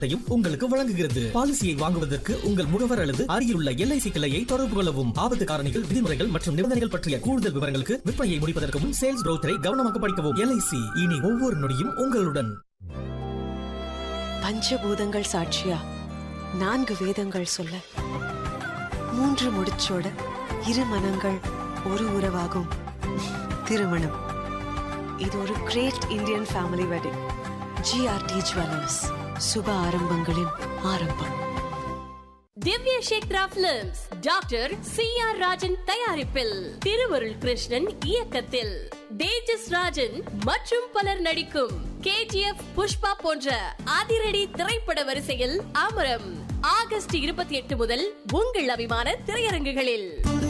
யும் உங்களுக்கு வழங்குகிறது பாலிசியை வாங்குவதற்கு உங்கள் முகவர் அல்லது அருகிலுள்ள எல்ஐசி கிளையை தொடர்பு கொள்ளவும் ஆபத்து காரணிகள் விதிமுறைகள் மற்றும் நிபந்தனைகள் பற்றிய கூடுதல் விவரங்களுக்கு விற்பனையை முடிப்பதற்கு முன் சேல்ஸ் ப்ரௌசரை கவனமாக படிக்கவும் எல்ஐசி இனி ஒவ்வொரு நொடியும் உங்களுடன் பஞ்சபூதங்கள் சாட்சியா நான்கு வேதங்கள் சொல்ல மூன்று முடிச்சோட இரு மனங்கள் ஒரு உறவாகும் திருமணம் இது ஒரு great Indian family wedding GRT jewellers சுப ஆரம்பங்களின் ஆரம்பம் Divya Chethra films doctor C R Rajan தயாரிப்பில் திருவருள் கிருஷ்ணன் இயக்கத்தில் தேஜஸ் ராஜன் மற்றும் பலர் நடிக்கும் கேஜிஎஃப் புஷ்பா போன்ற அதிரடி திரைப்பட வரிசையில் அமரம் ஆகஸ்ட் இருபத்தி எட்டு முதல் உங்கள் அபிமான திரையரங்குகளில்